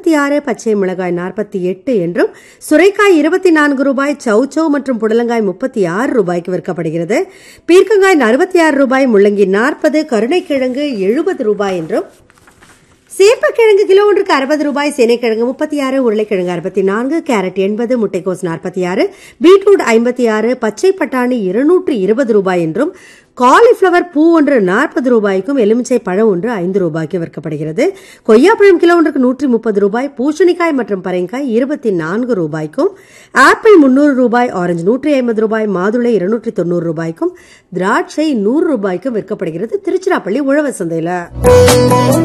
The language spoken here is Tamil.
முப்பத்தி ஆறு பச்சை மிளகாய் நாற்பத்தி எட்டு என்றும் சுரைக்காய் இருபத்தி நான்கு ரூபாய் சௌச்சௌ மற்றும் புடலங்காய் முப்பத்தி ஆறு ரூபாய்க்கு விற்கப்படுகிறது பீர்க்கங்காய் அறுபத்தி ஆறு ரூபாய் முள்ளங்கி நாற்பது கருணைக்கிழங்கு எழுபது ரூபாய் என்றும் சேப்பக்கிழங்கு கிலோ ஒன்றுக்கு அறுபது ரூபாய் சேனைக்கிழங்கு முப்பத்தி ஆறு உருளைக்கிழங்கு அறுபத்தி நான்கு கேரட் எண்பது முட்டைக்கோஸ் நாற்பத்தி ஆறு பீட்ரூட் ஐம்பத்தி ஆறு பச்சை பட்டாணி இருநூற்று இருபது ரூபாய் என்றும் காலிஃப்ளவர் பூ ஒன்று நாற்பது ரூபாய்க்கும் எலுமிச்சை பழம் ஒன்று ஐந்து ரூபாய்க்கு விற்கப்படுகிறது கொய்யாப்பழம் கிலோ ஒன்றுக்கு நூற்றி முப்பது ரூபாய் பூசணிக்காய் மற்றும் பரைங்காய் இருபத்தி நான்கு ரூபாய்க்கும் ஆப்பிள் முன்னூறு ரூபாய் ஆரஞ்சு நூற்றி ஐம்பது ரூபாய் மாதுளை இருநூற்றி தொண்ணூறு ரூபாய்க்கும் திராட்சை நூறு ரூபாய்க்கும் விற்கப்படுகிறது திருச்சிராப்பள்ளி உழவர் சந்தையில